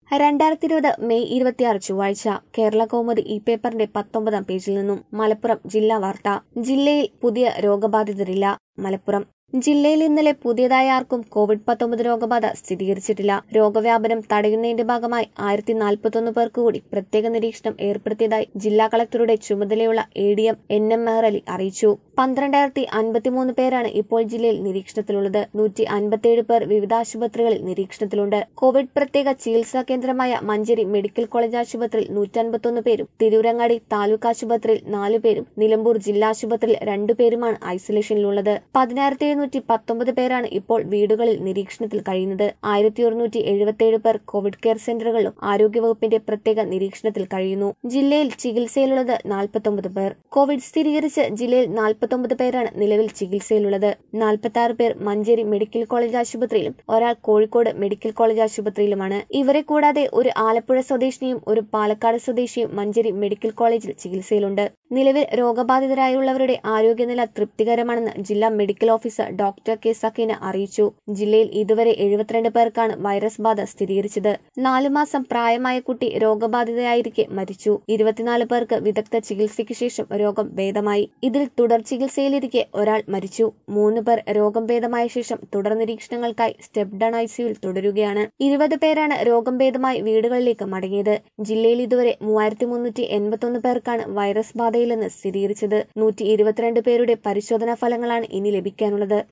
രണ്ടായിരത്തി ഇരുപത് മെയ് ഇരുപത്തിയാറ് ചൊവ്വാഴ്ച കേരള കൗമുദി ഈ പേപ്പറിന്റെ പത്തൊമ്പതാം പേജിൽ നിന്നും മലപ്പുറം ജില്ലാ വാർത്ത ജില്ലയിൽ പുതിയ രോഗബാധിതരില്ല മലപ്പുറം ജില്ലയിൽ ഇന്നലെ പുതിയതായി ആർക്കും കോവിഡ് പത്തൊമ്പത് രോഗബാധ സ്ഥിരീകരിച്ചിട്ടില്ല രോഗവ്യാപനം തടയുന്നതിന്റെ ഭാഗമായി ആയിരത്തി നാൽപ്പത്തൊന്ന് പേർക്ക് കൂടി പ്രത്യേക നിരീക്ഷണം ഏർപ്പെടുത്തിയതായി ജില്ലാ കളക്ടറുടെ ചുമതലയുള്ള A D M N M Mehar Ali അറിയിച്ചു പന്ത്രണ്ടായിരത്തി അൻപത്തിമൂന്ന് പേരാണ് ഇപ്പോൾ ജില്ലയിൽ നിരീക്ഷണത്തിലുള്ളത് നൂറ്റി അൻപത്തിയേഴ് പേർ വിവിധ ആശുപത്രികളിൽ നിരീക്ഷണത്തിലുണ്ട് കോവിഡ് പ്രത്യേക ചികിത്സാ കേന്ദ്രമായ മഞ്ചേരി മെഡിക്കൽ കോളേജ് ആശുപത്രിയിൽ നൂറ്റൻപത്തൊന്ന് പേരും തിരൂരങ്ങാടി താലൂക്ക് ആശുപത്രിയിൽ നാലു പേരും നിലമ്പൂർ ജില്ലാ ആശുപത്രിയിൽ രണ്ടുപേരുമാണ് ഐസൊലേഷനിലുള്ളത് പതിനായിരത്തി എഴുന്നൂറ്റി പത്തൊമ്പത് പേരാണ് ഇപ്പോൾ വീടുകളിൽ നിരീക്ഷണത്തിൽ കഴിയുന്നത് ആയിരത്തി ഒരുന്നൂറ്റി എഴുപത്തിയേഴ് പേർ കോവിഡ് കെയർ സെന്ററുകളിലും ആരോഗ്യവകുപ്പിന്റെ പ്രത്യേക നിരീക്ഷണത്തിൽ കഴിയുന്നു ജില്ലയിൽ ചികിത്സയിലുള്ളത് നാൽപ്പത്തൊമ്പത് പേർ കോവിഡ് സ്ഥിരീകരിച്ച് ജില്ലയിൽ നാൽപ്പത്തൊമ്പത് പേരാണ് നിലവിൽ ചികിത്സയിലുള്ളത് നാൽപ്പത്തി ആറ് പേർ മഞ്ചേരി മെഡിക്കൽ കോളേജ് ആശുപത്രിയിലും ഒരാൾ കോഴിക്കോട് മെഡിക്കൽ കോളേജ് ആശുപത്രിയിലുമാണ് ഇവരെ കൂടാതെ ഒരു ആലപ്പുഴ സ്വദേശിനിയും ഒരു പാലക്കാട് സ്വദേശിയും മഞ്ചേരി മെഡിക്കൽ കോളേജിൽ ചികിത്സയിലുണ്ട് നിലവിൽ രോഗബാധിതരായുള്ളവരുടെ ആരോഗ്യനില തൃപ്തികരമാണെന്ന് ജില്ലാ medical officer doctor K Sakeena അറിയിച്ചു ജില്ലയിൽ ഇതുവരെ എഴുപത്തിരണ്ട് പേർക്കാണ് വൈറസ് ബാധ സ്ഥിരീകരിച്ചത് നാലു മാസം പ്രായമായ കുട്ടി രോഗബാധിതയായിരിക്കെ മരിച്ചു ഇരുപത്തിനാല് പേർക്ക് വിദഗ്ധ ചികിത്സയ്ക്ക് ശേഷം രോഗം ഭേദമായി ഇതിൽ തുടർ ചികിത്സയിലിരിക്കെ ഒരാൾ മരിച്ചു മൂന്ന് പേർ രോഗം ഭേദമായ ശേഷം തുടർ നിരീക്ഷണങ്ങൾക്കായി സ്റ്റെപ്പ് ഡൺ ഐസിയുവിൽ തുടരുകയാണ് ഇരുപത് പേരാണ് രോഗം ഭേദമായി വീടുകളിലേക്ക് മടങ്ങിയത് ജില്ലയിൽ ഇതുവരെ മൂവായിരത്തി മുന്നൂറ്റി എൺപത്തൊന്ന് പേർക്കാണ് വൈറസ് ബാധയിലെന്ന് സ്ഥിരീകരിച്ചത് നൂറ്റി ഇരുപത്തിരണ്ട് പേരുടെ പരിശോധനാ ഫലങ്ങളാണ് ഇനി ലഭിക്കാനുള്ളത്